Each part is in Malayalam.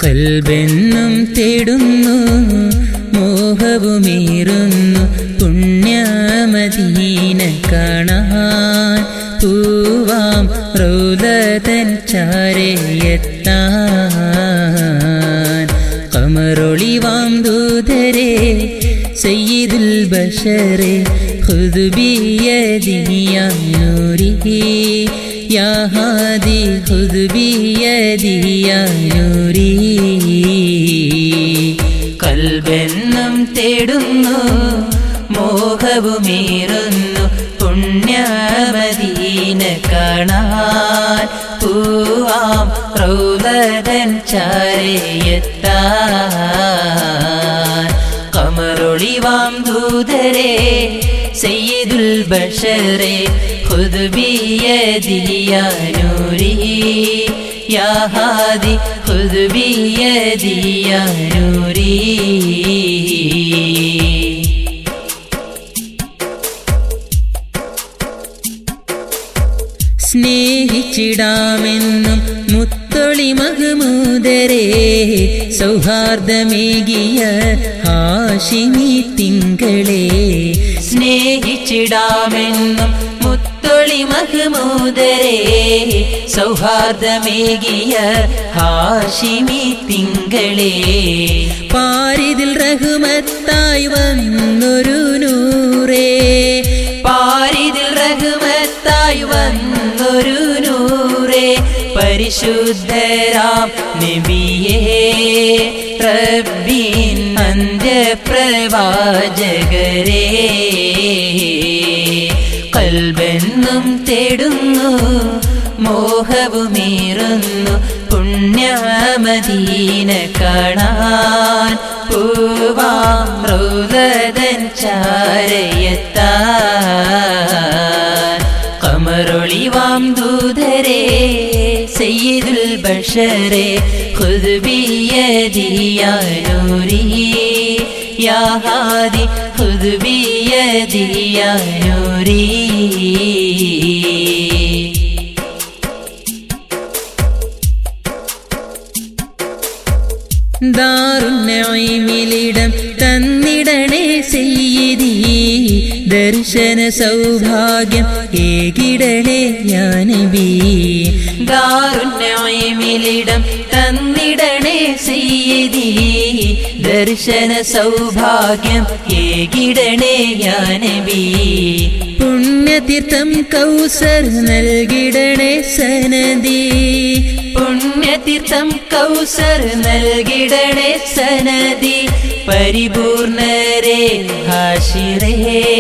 കൽബെന്നും തേടുന്നു മോഹവുമേറുന്നു പുണ്യമദീന കാണാൻ പൂവാം റൗലതൻ ചാരയെത്താൻ കമറൊളിവാം ദൂതരെ സയ്യിദുൽ ബഷറെ خذ بيدي يا نوري يا هادي خذ بيدي يا نوري കൽബെന്നും തേടുന്നു മോഹവുമേറുന്നു പുണ്യമദീന കാണാൻ പൂവാം റൗലതൻ ചാരയെത്താൻ കമറൊളിവാം ദൂതരെ സയ്യിദുൽ ബഷറെ خذ بيدي يا نوري يا هادي خذ بيدي يا نوري സ്നേഹിച്ചിടാമെന്നും മുത്തൊളി മഹമൂദരെ സൗഹാർദ്ദമേകിയ ഹാഷിമി തിങ്കളെ സ്നേഹിച്ചിടാമെന്നും മുത്തൊളി മഹമൂദരെ സൗഹാർദ്ദമേകിയ ഹാഷിമി തിങ്കളെ പാരിതിൽ റഹ്മത്തായി വന്നൊരു നൂറേ പാരിതിൽ റഹ്മത്തായി വന്നൊരു നൂറേ പരിശുദ്ധരാം നബിയേ റബ്ബിൻ അന്ത്യപ്രവാചകരേ കൽബെന്നും തേടുന്നു മോഹവുമേറുന്നു പുണ്യമദീന കാണാൻ പൂവാം റൗലതൻ ചാരയെത്താൻ കമറൊളിവാം ദൂതരെ സയ്യിദുൽ ബഷറെ خذ بيدي يا نوري يا هادي خذ بيدي يا نوري ദാറുന്നയിമിലിടം തന്നിടണേ സെയ്യതി ദർശന സൗഭാഗ്യം ഏകിടണേ ഞാനബി ദാറുന്നയിമിലിടം തന്നിടണേ സെയ്യതി ദർശന സൗഭാഗ്യം ഏകിടണേ ഞാനബി പുണ്യതീർത്ഥം കൗസർ നൽകിടണേ സനദി പുണ്യതീർത്ഥം കൗസർ നൽകിടണേ സനദി പരിപൂർണരേ ഹാഷിറേ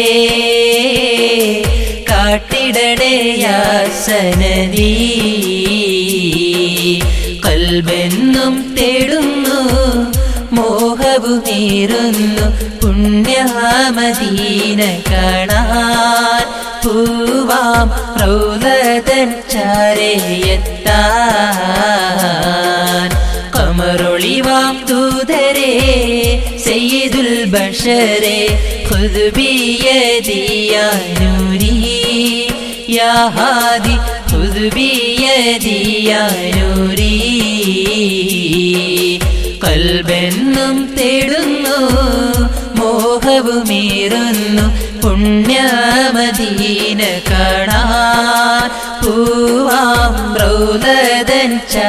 കാട്ടിടണേ യാ സനദി കൽബെന്നും തേടുന്നു മോഹവുമേറുന്നു പുണ്യമദീന കാണാൻ പൂവാം റൗലതൻ ചാരയെത്താൻ കമറൊളിവാം ദൂതരെ സയ്യിദുൽ ബഷറെ خذ بيدي يا نوري يا هادي خذ بيدي يا نوري കൽബെന്നും തേടുന്നു മോഹവുമേറുന്നു പുണ്യമദീന കാണാൻ പൂവാം റൗലതൻ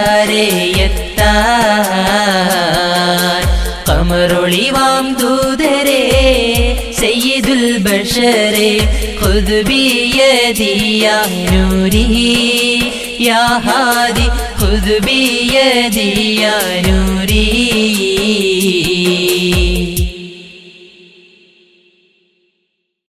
ചാരയെത്താൻ കമറൊളിവാം ദൂതരെ സയ്യിദുൽ ബഷറെ خذ بيدي يا نوري يا هادي خذ بيدي يا نوري